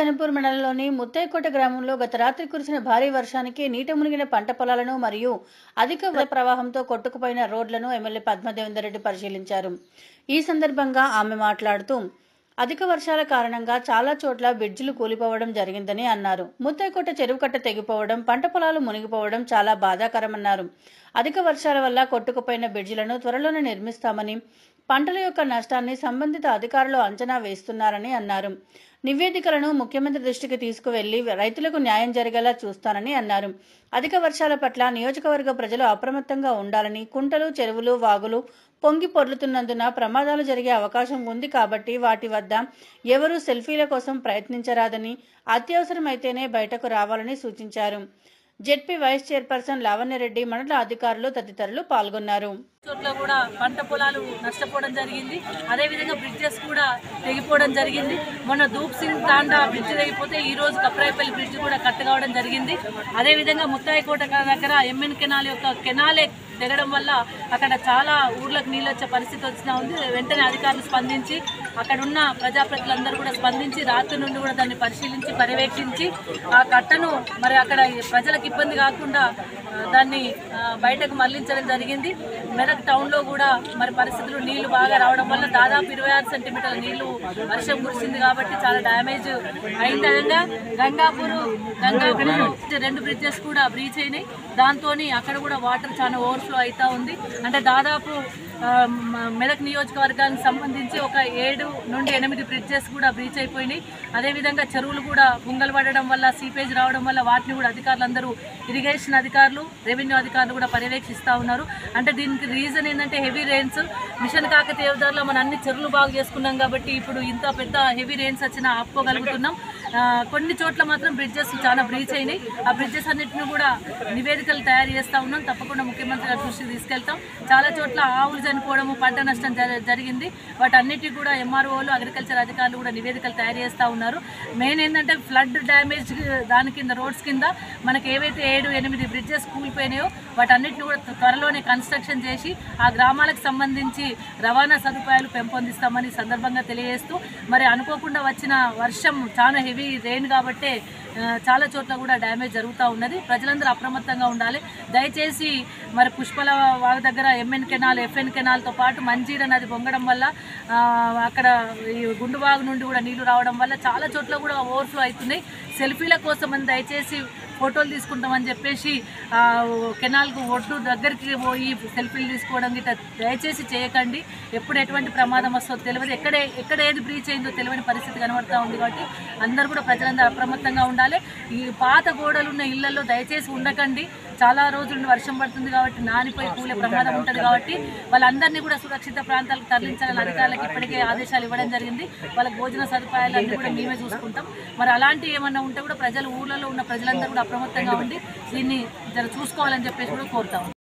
జనపూర్ మండలంలోని ముత్తైకోట గ్రామంలో గత రాత్రి కురిసిన భారీ వర్షానికి నీట మునిగిన పంట పొలాలను మరియు అధిక వరద ప్రవాహంతో కొట్టుకుపోయిన రోడ్లను ఎమ్మెల్యే పద్మదేవేందర్ రెడ్డి పరిశీలించారు ఈ సందర్భంగా ఆమె మాట్లాడుతూ అధిక వర్షాల కారణంగా చాలా చోట్ల బ్రిడ్జిలు కూలిపోవడం జరిగిందని అన్నారు ముత్తైకోట చెరువు కట్ట తెగిపోవడం పంట పొలాలు మునిగిపోవడం చాలా బాధాకరమన్నారు అధిక వర్షాల వల్ల కొట్టుకుపోయిన బ్రిడ్జిలను త్వరలోనే నిర్మిస్తామని పంటల యొక్క నష్టాన్ని సంబంధిత అధికారులు అంచనా వేస్తున్నారని అన్నారు నివేదికలను ముఖ్యమంత్రి దృష్టికి తీసుకువెళ్లి రైతులకు న్యాయం జరిగేలా చూస్తానని అన్నారు అధిక వర్షాల పట్ల నియోజకవర్గ ప్రజలు అప్రమత్తంగా ఉండాలని కుంటలు చెరువులు వాగులు పొంగి పొర్లుతున్నందున ప్రమాదాలు జరిగే అవకాశం ఉంది కాబట్టి వాటి వద్ద ఎవరూ సెల్ఫీల కోసం ప్రయత్నించరాదని అత్యవసరమైతేనే బయటకు రావాలని సూచించారు జెడ్పీ వైస్ చైర్పర్సన్ లావణ్యరెడ్డి మండల అధికారులు తదితరులు పాల్గొన్నారు చోట్ల కూడా పంట పొలాలు నష్టపోవడం జరిగింది అదేవిధంగా బ్రిడ్జెస్ కూడా తెగిపోవడం జరిగింది మొన్న ధూప్ సింగ్ తాండా బ్రిడ్జ్ తెగిపోతే ఈ రోజు కప్రాయిపల్లి బ్రిడ్జ్ కూడా కట్ కావడం జరిగింది అదేవిధంగా ముత్తాయికోట దగ్గర ఎంఎన్ కెనాల్ యొక్క కెనాలే తెగడం వల్ల అక్కడ చాలా ఊర్లకు నీళ్ళు వచ్చే పరిస్థితి వచ్చినా ఉంది వెంటనే అధికారులు స్పందించి అక్కడ ఉన్న ప్రజాప్రతినిధులందరూ కూడా స్పందించి రాత్రి నుండి కూడా దాన్ని పరిశీలించి పర్యవేక్షించి ఆ కట్టను మరి అక్కడ ప్రజలకు ఇబ్బంది కాకుండా ఆ, దాన్ని ఆ, బయటకు మళ్లించడం జరిగింది మెదక్ టౌన్లో కూడా మరి పరిస్థితులు నీళ్లు బాగా రావడం వల్ల దాదాపు ఇరవై ఆరు సెంటీమీటర్ల నీళ్లు వర్షం కురిసింది కాబట్టి చాలా డ్యామేజ్ అయింది అదేవిధంగా గంగాపూర్ గంగాపూర్ రెండు బ్రిడ్జెస్ కూడా బ్రీచ్ అయినాయి దాంతో అక్కడ కూడా వాటర్ చాలా ఓవర్ఫ్లో అవుతా ఉంది అంటే దాదాపు ఆ, మ- మెదక్ నియోజకవర్గానికి సంబంధించి ఒక ఏడు నుండి ఎనిమిది బ్రిడ్జెస్ కూడా బ్రీచ్ అయిపోయినాయి అదేవిధంగా చెరువులు కూడా గుంగలు పడడం వల్ల సీపేజ్ రావడం వల్ల వాటిని కూడా అధికారులందరూ ఇరిగేషన్ అధికారులు రెవెన్యూ అధికారులు కూడా పర్యవేక్షిస్తూ ఉన్నారు అంటే దీనికి రీజన్ ఏంటంటే హెవీ రెయిన్స్ మిషన్ కాకతీయ దారిలో మనం అన్ని చెరువులు బాగు చేసుకున్నాం కాబట్టి ఇప్పుడు ఇంత పెద్ద హెవీ రెయిన్స్ వచ్చినా ఆపుకోగలుగుతున్నాం ఆ, కొన్ని చోట్ల మాత్రం బ్రిడ్జెస్ చాలా బ్రీచ్ అయినాయి ఆ బ్రిడ్జెస్ అన్నింటిని కూడా నివేదికలు తయారు చేస్తూ ఉన్నాం తప్పకుండా ముఖ్యమంత్రి గారి దృష్టికి తీసుకెళ్తాం చాలా చోట్ల ఆవులు చనిపోవడము పంట నష్టం జర- జరిగింది వాటన్నిటికీ కూడా ఎంఆర్ఓలు అగ్రికల్చర్ అధికారులు కూడా నివేదికలు తయారు చేస్తూ ఉన్నారు మెయిన్ ఏంటంటే ఫ్లడ్ డ్యామేజ్ దాని కింద రోడ్స్ కింద మనకి ఏవైతే ఏడు ఎనిమిది బ్రిడ్జెస్ కూలిపోయినాయో వాటన్నిటిని కూడా త్వరలోనే కన్స్ట్రక్షన్ చేసి ఆ గ్రామాలకు సంబంధించి రవాణా సదుపాయాలు పెంపొందిస్తామని ఈ సందర్భంగా తెలియజేస్తూ మరి అనుకోకుండా వచ్చిన వర్షం చాలా హెవీ రెయిన్ కాబట్టే ఆ, చాలా చోట్ల కూడా డ్యామేజ్ జరుగుతూ ఉన్నది ప్రజలందరూ అప్రమత్తంగా ఉండాలి దయచేసి మరి పుష్పల వాగు దగ్గర ఎంఎన్ కెనాల్ ఎఫ్ఎన్ కెనాల్తో పాటు మంజీర నది పొంగడం వల్ల ఆ, అక్కడ ఈ గుండు వాగు నుండి కూడా నీళ్లు రావడం వల్ల చాలా చోట్ల కూడా ఓవర్ఫ్లో అవుతున్నాయి సెల్ఫీల కోసం అని దయచేసి ఫోటోలు తీసుకుంటామని చెప్పేసి ఆ, కెనాల్కు ఒడ్డు దగ్గరికి పోయి సెల్ఫీలు తీసుకోవడం గిట్ట దయచేసి చేయకండి ఎప్పుడు ఎటువంటి ప్రమాదం వస్తుందో తెలియదు ఎక్కడే ఎక్కడ ఏది బ్రీచ్ అయిందో తెలియని పరిస్థితి కనబడతా ఉంది కాబట్టి అందరూ కూడా ప్రజలందరూ అప్రమత్తంగా ఉండాలి ఈ పాత గోడలు ఉన్న ఇళ్లలో దయచేసి ఉండకండి చాలా రోజుల నుండి వర్షం పడుతుంది కాబట్టి నానిపోయి కూలే ప్రమాదం ఉంటుంది కాబట్టి వాళ్ళందరినీ కూడా సురక్షిత ప్రాంతాలకు తరలించాలని అధికారులకు ఇప్పటికే ఆదేశాలు ఇవ్వడం జరిగింది వాళ్ళకి భోజన సదుపాయాలు అన్ని కూడా మేమే చూసుకుంటాం మరి అలాంటి ఏమన్నా ఉంటే కూడా ప్రజలు ఊర్లలో ఉన్న ప్రజలందరూ కూడా అప్రమత్తంగా ఉండి దీన్ని జర చూసుకోవాలని చెప్పేసి కూడా కోరుతాం